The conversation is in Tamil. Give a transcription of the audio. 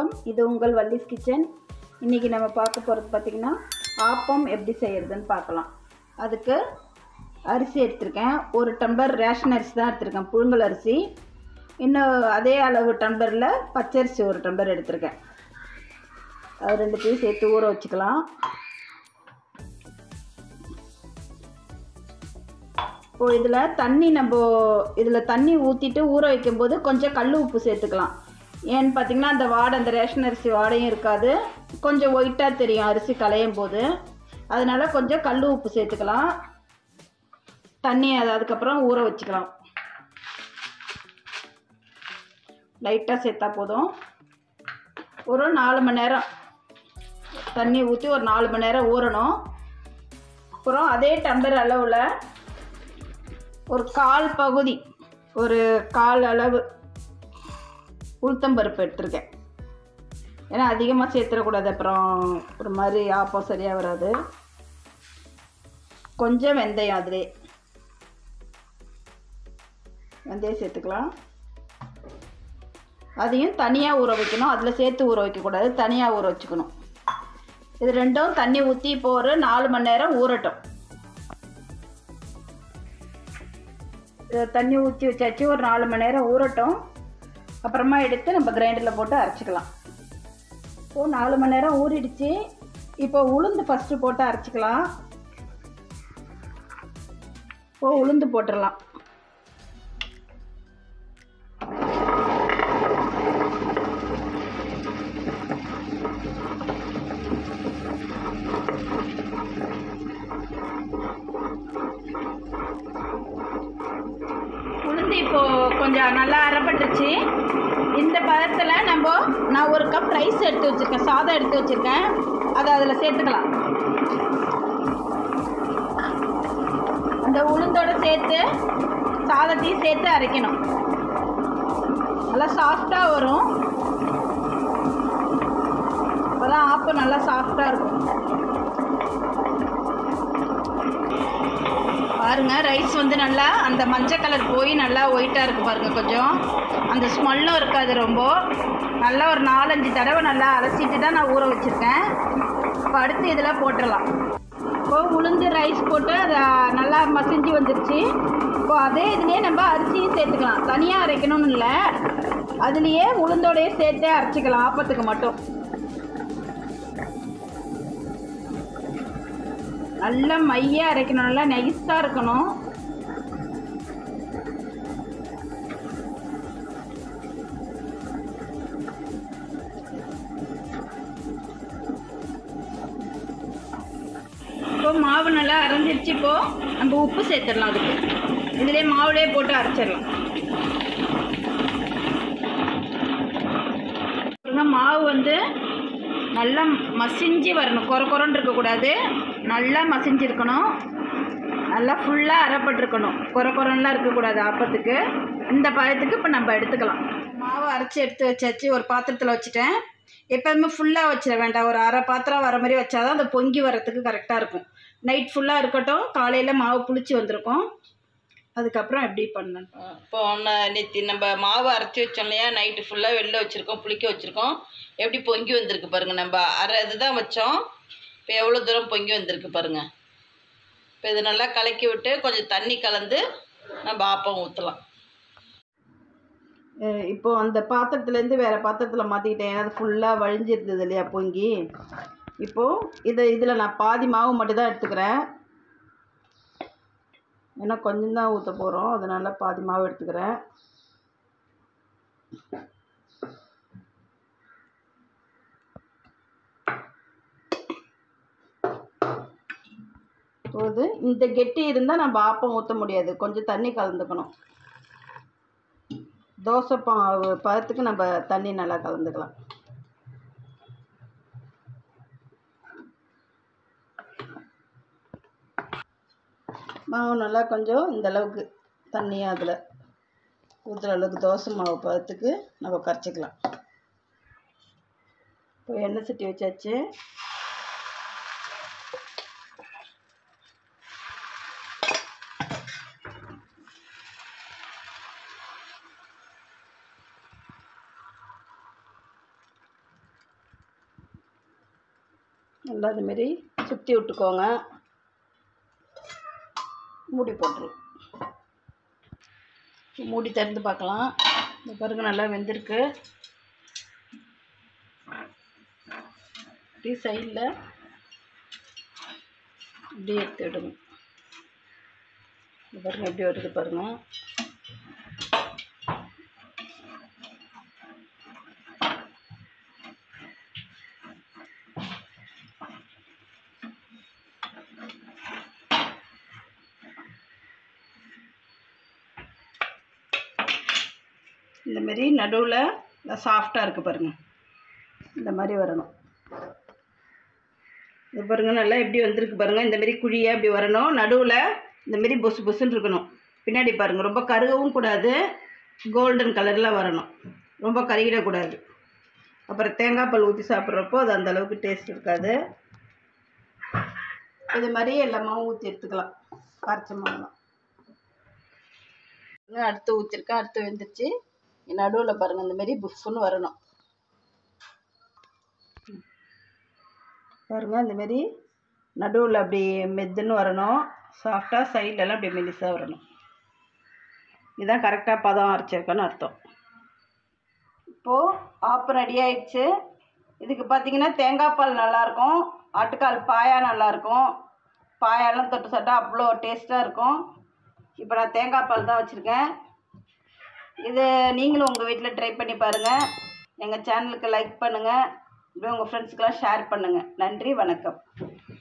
வணக்கம் இது உங்கள் வள்ளிஸ் கிச்சன் இன்றைக்கி நம்ம பார்க்க போகிறது பார்த்திங்கன்னா ஆப்பம் எப்படி செய்கிறதுன்னு பார்க்கலாம் அதுக்கு அரிசி எடுத்திருக்கேன் ஒரு டம்ளர் ரேஷன் அரிசி தான் எடுத்திருக்கேன் புழுங்கல் அரிசி இன்னும் அதே அளவு டம்ளரில் பச்சரிசி ஒரு டம்ளர் எடுத்திருக்கேன் அது ரெண்டுத்தையும் சேர்த்து ஊற வச்சுக்கலாம் இப்போ இதில் தண்ணி நம்ம இதில் தண்ணி ஊற்றிட்டு ஊற வைக்கும்போது கொஞ்சம் கல் உப்பு சேர்த்துக்கலாம் ஏன்னு பார்த்தீங்கன்னா அந்த வாடை அந்த ரேஷன் அரிசி வாடையும் இருக்காது கொஞ்சம் ஒயிட்டாக தெரியும் அரிசி களையும் போது அதனால் கொஞ்சம் கல் உப்பு சேர்த்துக்கலாம் தண்ணி அது அதுக்கப்புறம் ஊற வச்சுக்கலாம் லைட்டாக சேர்த்தா போதும் ஒரு நாலு மணி நேரம் தண்ணி ஊற்றி ஒரு நாலு மணி நேரம் ஊறணும் அப்புறம் அதே டம்ளர் அளவில் ஒரு கால் பகுதி ஒரு கால் அளவு உளுத்தம்பருப்பு எடுத்திருக்கேன் ஏன்னா அதிகமாக சேர்த்துடக்கூடாது அப்புறம் ஒரு மாதிரி ஆப்பம் சரியாக வராது கொஞ்சம் வெந்தயம் அதிலே வெந்தயம் சேர்த்துக்கலாம் அதையும் தனியாக ஊற வைக்கணும் அதில் சேர்த்து ஊற வைக்கக்கூடாது தனியாக ஊற வச்சுக்கணும் இது ரெண்டும் தண்ணி ஊற்றி இப்போ ஒரு நாலு மணி நேரம் ஊறட்டும் தண்ணி ஊற்றி வச்சாச்சு ஒரு நாலு மணி நேரம் ஊறட்டும் அப்புறமா எடுத்து நம்ம கிரைண்டரில் போட்டு அரைச்சிக்கலாம் இப்போது நாலு மணி நேரம் ஊறிடுச்சு இப்போ உளுந்து ஃபஸ்ட்டு போட்டு அரைச்சிக்கலாம் இப்போ உளுந்து போட்டுடலாம் உளுந்து இப்போ கொஞ்சம் நல்லா அரைப்பட்டுருச்சு இந்த பதத்தில் நம்ம நான் ஒரு கப் ரைஸ் எடுத்து வச்சுருக்கேன் சாதம் எடுத்து வச்சுருக்கேன் அதை அதில் சேர்த்துக்கலாம் அந்த உளுந்தோட சேர்த்து சாதத்தையும் சேர்த்து அரைக்கணும் நல்லா சாஃப்டாக வரும் அப்போதான் ஆப்பம் நல்லா சாஃப்டாக இருக்கும் பாருங்க ரைஸ் வந்து நல்லா அந்த மஞ்சள் கலர் போய் நல்லா ஒயிட்டாக இருக்குது பாருங்கள் கொஞ்சம் அந்த ஸ்மெல்லும் இருக்காது ரொம்ப நல்லா ஒரு நாலஞ்சு தடவை நல்லா அலசிட்டு தான் நான் ஊற வச்சுருக்கேன் இப்போ அடுத்து இதில் போட்டுடலாம் இப்போ உளுந்து ரைஸ் போட்டு அதை நல்லா மசிஞ்சு வந்துருச்சு இப்போ அதே இதுலேயே நம்ம அரிசியும் சேர்த்துக்கலாம் தனியாக அரைக்கணும்னு இல்லை அதுலேயே உளுந்தோடையே சேர்த்தே அரைச்சிக்கலாம் ஆப்பத்துக்கு மட்டும் நல்லா மையாக அரைக்கணும் நல்லா நைஸாக இருக்கணும் இப்போ மாவு நல்லா அரைஞ்சிருச்சு இப்போ நம்ம உப்பு சேர்த்துடலாம் அதுக்கு இதுலேயே மாவுலேயே போட்டு அரைச்சிடலாம் மாவு வந்து நல்லா மசிஞ்சு வரணும் குறை குறைன்னு இருக்கக்கூடாது நல்லா மசிஞ்சிருக்கணும் நல்லா ஃபுல்லாக அரைப்பட்டிருக்கணும் குறை குறைன்லாம் இருக்கக்கூடாது ஆப்பத்துக்கு இந்த பழத்துக்கு இப்போ நம்ம எடுத்துக்கலாம் மாவு அரைச்சி எடுத்து வச்சாச்சு ஒரு பாத்திரத்தில் வச்சுட்டேன் எப்போதுமே ஃபுல்லாக வச்சிட வேண்டாம் ஒரு அரை பாத்திரம் வர மாதிரி வச்சாதான் அது பொங்கி வரத்துக்கு கரெக்டாக இருக்கும் நைட் ஃபுல்லாக இருக்கட்டும் காலையில் மாவு புளிச்சு வந்திருக்கும் அதுக்கப்புறம் எப்படி பண்ணணும் இப்போ ஒன்று நேற்று நம்ம மாவு அரைச்சி வச்சோம் இல்லையா நைட்டு ஃபுல்லாக வெளில வச்சுருக்கோம் புளிக்க வச்சுருக்கோம் எப்படி பொங்கி வந்திருக்கு பாருங்கள் நம்ம அரை இதுதான் வச்சோம் இப்போ எவ்வளோ தூரம் பொங்கி வந்திருக்கு பாருங்கள் இப்போ இது நல்லா கலக்கி விட்டு கொஞ்சம் தண்ணி கலந்து நம்ம ஆப்பம் ஊற்றலாம் அஹ் இப்போ அந்த பாத்திரத்துலேருந்து வேறு பாத்திரத்தில் மாற்றிக்கிட்டேன் ஏன்னா அது ஃபுல்லாக வழிஞ்சிருந்தது இல்லையா பொங்கி இப்போது இதை இதில் நான் பாதி மாவு மட்டும் தான் எடுத்துக்கிறேன் ஏன்னா கொஞ்சம் தான் ஊற்ற போகிறோம் அதனால் பாதி மாவு எடுத்துக்கிறேன் போது இந்த கெட்டி இருந்தால் நம்ம ஆப்பம் ஊற்ற முடியாது கொஞ்சம் தண்ணி கலந்துக்கணும் தோசை பாவு பதத்துக்கு நம்ம தண்ணி நல்லா கலந்துக்கலாம் மாவு நல்லா கொஞ்சம் இந்த அளவுக்கு தண்ணியாக அதில் ஊற்றுற அளவுக்கு தோசை மாவு பதத்துக்கு நம்ம கரைச்சிக்கலாம் இப்போ எண்ணெய் சட்டி வச்சாச்சு நல்லா இதுமாரி சுற்றி விட்டுக்கோங்க மூடி போட்டுரும் மூடி திறந்து பார்க்கலாம் இந்த பாருங்க நல்லா வெந்திருக்கு இப்படி சைடில் இப்படி எடுத்து விடுங்க இந்த பாருங்க எப்படி வருது பாருங்க இந்த மாதிரி நடுவில் சாஃப்டாக இருக்குது பாருங்கள் இந்த மாதிரி வரணும் இது பாருங்கள் நல்லா எப்படி வந்திருக்கு பாருங்கள் இந்த மாதிரி குழியாக இப்படி வரணும் நடுவில் இந்த மாதிரி பொசு பொசுன்னு இருக்கணும் பின்னாடி பாருங்கள் ரொம்ப கருகவும் கூடாது கோல்டன் கலரில் வரணும் ரொம்ப கருகிடக்கூடாது அப்புறம் தேங்காய் பால் ஊற்றி சாப்பிட்றப்போ அது அந்த அளவுக்கு டேஸ்ட் இருக்காது இது மாதிரி எல்லா மாவும் ஊற்றி எடுத்துக்கலாம் காய்ச்ச மாவுலாம் அடுத்து ஊற்றிருக்கேன் அடுத்து வெந்துருச்சு நடுவில் பாருங்கள் இந்த மாதிரி புஃப்னு வரணும் பாருங்கள் இந்த மாதிரி நடுவில் அப்படி மெத்துன்னு வரணும் சாஃப்டாக சைட்லலாம் அப்படி மெலிசாக வரணும் இதுதான் கரெக்டாக பதம் அரைச்சிருக்கேன்னு அர்த்தம் இப்போது ஆப்பு ரெடி ஆயிடுச்சு இதுக்கு பார்த்தீங்கன்னா தேங்காய் பால் நல்லாயிருக்கும் ஆட்டுக்கால் பாயா நல்லாயிருக்கும் பாயாலாம் தொட்டு சாப்பிட்டா அவ்வளோ டேஸ்ட்டாக இருக்கும் இப்போ நான் தேங்காய் பால் தான் வச்சுருக்கேன் இது நீங்களும் உங்கள் வீட்டில் ட்ரை பண்ணி பாருங்கள் எங்கள் சேனலுக்கு லைக் பண்ணுங்கள் இப்படியே உங்கள் ஃப்ரெண்ட்ஸ்க்கெலாம் ஷேர் பண்ணுங்கள் நன்றி வணக்கம்